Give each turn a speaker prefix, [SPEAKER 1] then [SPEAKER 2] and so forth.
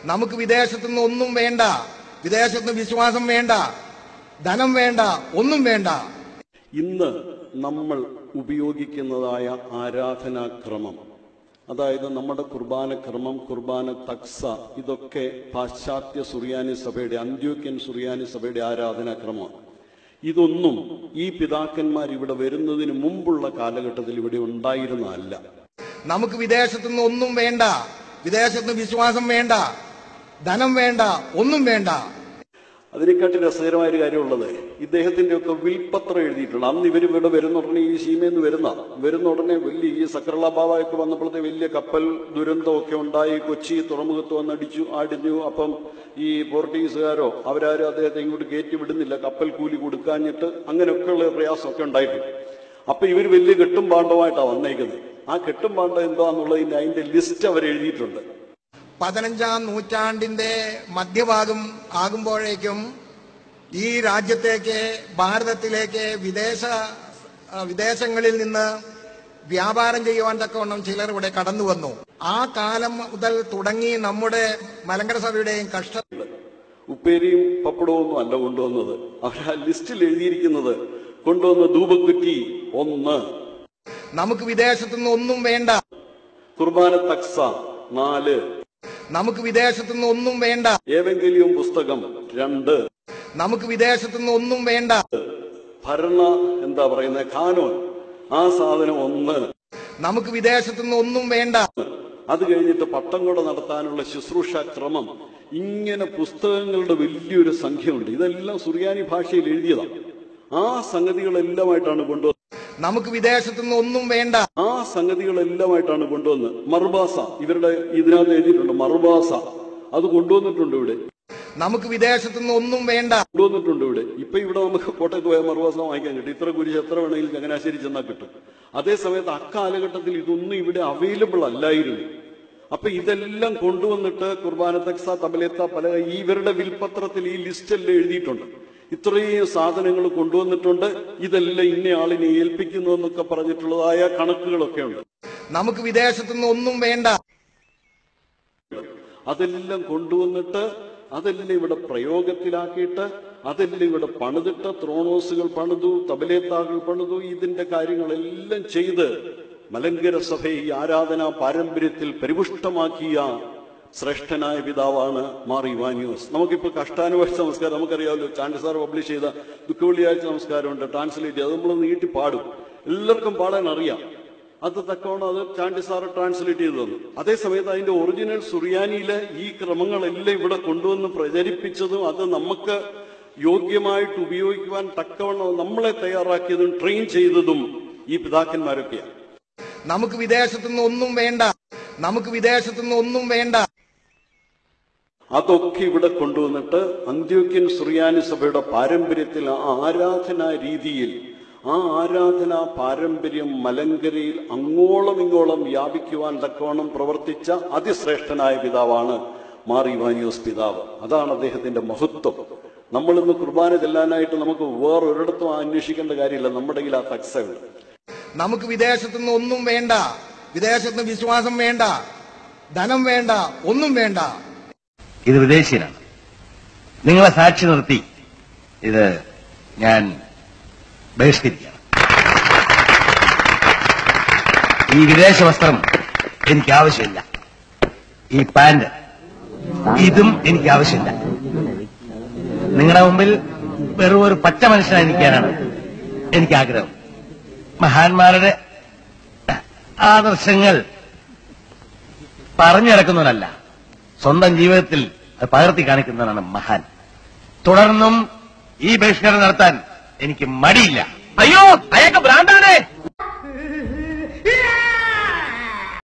[SPEAKER 1] നമുക്ക് വിദേശത്തുനിന്ന് ഒന്നും വേണ്ട വിദേശത്തുനിന്ന് വിശ്വാസം വേണ്ട ധനം വേണ്ട ഒന്നും വേണ്ട
[SPEAKER 2] ഇന്ന് നമ്മൾ ഉപയോഗിക്കുന്നതായ ആരാധനാക്രമം അതായത് നമ്മുടെ കുർബാന ക്രമം കുർബാന തക്സ ഇതൊക്കെ പാശ്ചാത്യ സുറിയാനി സഭയുടെ അന്ത്യോക്യൻ സുറിയാനി സഭയുടെ ആരാധനാക്രമമാണ് ഇതൊന്നും ഈ പിതാക്കന്മാർ ഇവിടെ വരുന്നതിന് മുമ്പുള്ള കാലഘട്ടത്തിൽ ഇവിടെ ഉണ്ടായിരുന്നതല്ല
[SPEAKER 1] നമുക്ക് വിദേശത്തുനിന്ന് ഒന്നും വേണ്ട വിദേശത്തുനിന്ന് വിശ്വാസം വേണ്ട ധനം വേണ്ട ഒന്നും വേണ്ട
[SPEAKER 2] അതിനെക്കാട്ടി രസകരമായ ഒരു കാര്യമുള്ളത് ഇദ്ദേഹത്തിന്റെ ഒക്കെ വിൽപത്രം എഴുതിയിട്ടുണ്ട് അന്ന് ഇവർ ഇവിടെ വരുന്ന ഉടനെ ഈ സീമയെന്ന് വരുന്ന വരുന്ന ഉടനെ വലിയ ഈ സക്കറള ബാബയൊക്കെ വന്നപ്പോഴത്തെ വലിയ കപ്പൽ ദുരന്തമൊക്കെ ഉണ്ടായി കൊച്ചി തുറമുഖത്ത് വന്നടിച്ചു ആടിഞ്ഞു അപ്പം ഈ പോർട്ടുഗീസുകാരോ അവരാരും അദ്ദേഹത്തെ ഇങ്ങോട്ട് കയറ്റി വിടുന്നില്ല കപ്പൽ കൂലി കൊടുക്കാഞ്ഞിട്ട് അങ്ങനെയൊക്കെയുള്ള പ്രയാസമൊക്കെ ഉണ്ടായിട്ടുണ്ട് അപ്പൊ ഇവർ വലിയ കെട്ടും പാണ്ഡവുമായിട്ടാണ് വന്നേക്കുന്നത് ആ കെട്ടും പാണ്ഡം എന്താന്നുള്ളതിന്റെ അതിന്റെ ലിസ്റ്റ് അവർ എഴുതിയിട്ടുണ്ട്
[SPEAKER 1] പതിനഞ്ചാം നൂറ്റാണ്ടിന്റെ മധ്യഭാഗം ആകുമ്പോഴേക്കും ഈ രാജ്യത്തേക്ക് ഭാരതത്തിലേക്ക് വിദേശ ആ, വിദേശങ്ങളിൽ നിന്ന് വ്യാപാരം ചെയ്യുവാൻ തക്കവണ്ണം ചിലർ ഇവിടെ കടന്നു വന്നു ആ കാലം മുതൽ തുടങ്ങി നമ്മുടെ മലങ്കര സഭയുടെയും കഷ്ട
[SPEAKER 2] ഉപ്പേരിയും പപ്പടവും ഒന്നും അല്ല കൊണ്ടുവന്നത് അവർ ആ ലിസ്റ്റിൽ എഴുതിയിരിക്കുന്നത് കൊണ്ടുവന്ന ധൂപക്കുറ്റി ഒന്ന്
[SPEAKER 1] നമുക്ക് വിദേശത്തുനിന്ന് ഒന്നും വേണ്ട
[SPEAKER 2] കുർബാന തക്സ നാല്
[SPEAKER 1] നമുക്ക് വിദേശത്തുനിന്ന് ഒന്നും വേണ്ട
[SPEAKER 2] ഏവെങ്കിലും പുസ്തകം രണ്ട്
[SPEAKER 1] നമുക്ക് വിദേശത്തുനിന്ന് ഒന്നും വേണ്ട
[SPEAKER 2] ഭരണ എന്താ പറയുന്നത് ഖാനോൻ ആ സാധനം ഒന്ന്
[SPEAKER 1] നമുക്ക് വിദേശത്തുനിന്ന് ഒന്നും വേണ്ട
[SPEAKER 2] അത് കഴിഞ്ഞിട്ട് പട്ടം കൊട നടത്താനുള്ള ശുശ്രൂഷ ക്രമം ഇങ്ങനെ പുസ്തകങ്ങളുടെ വലിയൊരു സംഖ്യയുണ്ട് ഇതെല്ലാം സുറിയാനി ഭാഷയിൽ എഴുതിയതാണ് ആ സംഗതികളെല്ലാമായിട്ടാണ് കൊണ്ടുവന്നത്
[SPEAKER 1] നമുക്ക് വിദേശത്തുനിന്ന് ഒന്നും വേണ്ട
[SPEAKER 2] ആ സംഗതികളെല്ലാമായിട്ടാണ് കൊണ്ടുവന്നത് മറുബാസ ഇവരുടെ ഇതിനകത്ത് എഴുതിയിട്ടുണ്ട് മറുബാസ അത് കൊണ്ടുവന്നിട്ടുണ്ട് ഇവിടെ
[SPEAKER 1] നമുക്ക് വിദേശത്തുനിന്ന് ഒന്നും വേണ്ട
[SPEAKER 2] കൊണ്ടുവന്നിട്ടുണ്ട് ഇവിടെ ഇപ്പൊ ഇവിടെ നമുക്ക് കോട്ടയത്ത് പോയ മറുവാസം വാങ്ങിക്കാൻ കിട്ടും ഇത്ര കുരിശ് എത്ര വേണമെങ്കിലും ചങ്ങനാശ്ശേരി ചെന്നാൽ കിട്ടും അതേ സമയത്ത് അക്കാലഘട്ടത്തിൽ ഇതൊന്നും ഇവിടെ അവൈലബിൾ അല്ലായിരുന്നു അപ്പൊ ഇതെല്ലാം കൊണ്ടുവന്നിട്ട് കുർബാന തക്സ തബലേത്ത പല ഇവരുടെ വിൽപത്രത്തിൽ ഈ ലിസ്റ്റെല്ലാം എഴുതിയിട്ടുണ്ട് ഇത്രയും സാധനങ്ങൾ കൊണ്ടുവന്നിട്ടുണ്ട് ഇതെല്ലാം ഇന്ന ആളിനെ ഏൽപ്പിക്കുന്നു എന്നൊക്കെ പറഞ്ഞിട്ടുള്ളതായ കണക്കുകളൊക്കെ ഉണ്ട്
[SPEAKER 1] നമുക്ക് വിദേശത്തുനിന്ന് ഒന്നും വേണ്ട
[SPEAKER 2] അതെല്ലാം കൊണ്ടുവന്നിട്ട് അതെല്ലാം ഇവിടെ പ്രയോഗത്തിലാക്കിയിട്ട് അതെല്ലാം ഇവിടെ പണിതിട്ട് ത്രോണോസുകൾ പണിതു തബലേത്താകൾ പണിതു ഇതിന്റെ കാര്യങ്ങളെല്ലാം ചെയ്ത് മലങ്കര സഭയെ ഈ ആരാധനാ പാരമ്പര്യത്തിൽ പരിപുഷ്ടമാക്കിയ ശ്രേഷ്ഠനായ പിതാവാണ് മാർ ഇവാനിയോസ് നമുക്കിപ്പോ കഷ്ടാനുഭവ നമസ്കാരം നമുക്കറിയാമല്ലോ ചാണ്ടി സാർ പബ്ലിഷ് ചെയ്ത ദുഃഖവെള്ളിയാഴ്ച നമസ്കാരമുണ്ട് ട്രാൻസ്ലേറ്റ് ചെയ്ത് അത് നമ്മൾ നീട്ടി പാടും എല്ലാവർക്കും പാടാൻ അറിയാം അത് തക്കവണ്ണം അത് ചാണ്ടി സാറ് ട്രാൻസ്ലേറ്റ് ചെയ്തു തന്നു അതേസമയത്ത് അതിന്റെ ഒറിജിനൽ സുറിയാനിയിലെ ഈ ക്രമങ്ങളെല്ലാം ഇവിടെ കൊണ്ടുവന്ന് പ്രചരിപ്പിച്ചതും അത് നമുക്ക് യോഗ്യമായിട്ട് ഉപയോഗിക്കുവാൻ തക്കവണ്ണം നമ്മളെ തയ്യാറാക്കിയതും ട്രെയിൻ ചെയ്തതും ഈ പിതാക്കന്മാരൊക്കെയാണ്
[SPEAKER 1] നമുക്ക് വിദേശത്തുനിന്ന് ഒന്നും വേണ്ട നമുക്ക് വിദേശത്തുനിന്ന് ഒന്നും വേണ്ട
[SPEAKER 2] അതൊക്കെ ഇവിടെ കൊണ്ടുവന്നിട്ട് അന്ത്യോക്യൻ സുറിയാനി സഭയുടെ പാരമ്പര്യത്തിൽ ആ ആരാധനാ രീതിയിൽ ആ ആരാധനാ പാരമ്പര്യം മലങ്കരയിൽ അങ്ങോളം ഇങ്ങോളം വ്യാപിക്കുവാൻ തക്കവണ്ണം പ്രവർത്തിച്ച അതിശ്രേഷ്ഠനായ പിതാവാണ് മാർ ഇവാനിയോസ് പിതാവ് അതാണ് അദ്ദേഹത്തിന്റെ മഹത്വം നമ്മളിന്ന് കുർബാന ചെല്ലാനായിട്ട് നമുക്ക് വേറൊരിടത്തും അന്വേഷിക്കേണ്ട കാര്യമില്ല നമ്മുടെ കയ്യിൽ ആ തക്സയുണ്ട്
[SPEAKER 1] നമുക്ക് വിദേശത്തുനിന്ന് ഒന്നും വേണ്ട വിദേശത്തുനിന്ന് വിശ്വാസം വേണ്ട ധനം വേണ്ട ഒന്നും വേണ്ട
[SPEAKER 3] ഇത് വിദേശീയനാണ് നിങ്ങളെ സാക്ഷി നിർത്തി ഇത് ഞാൻ ബഹിഷ്കരിക്കുകയാണ് ഈ വിദേശ വസ്ത്രം എനിക്ക് ആവശ്യമില്ല ഈ പാന്റ് ഇതും എനിക്ക് ആവശ്യമില്ല നിങ്ങളുടെ മുമ്പിൽ വെറും ഒരു പച്ച മനുഷ്യനായിരിക്കാനാണ് എനിക്ക് ആഗ്രഹം മഹാന്മാരുടെ ആദർശങ്ങൾ പറഞ്ഞു നടക്കുന്നവനല്ല സ്വന്തം ജീവിതത്തിൽ അത് പകർത്തി കാണിക്കുന്നവനാണ് മഹാൻ തുടർന്നും ഈ ബഹിഷ്കരണം നടത്താൻ എനിക്ക് മടിയില്ല അയ്യോ അയാൾക്ക് ഭ്രാന്താണ്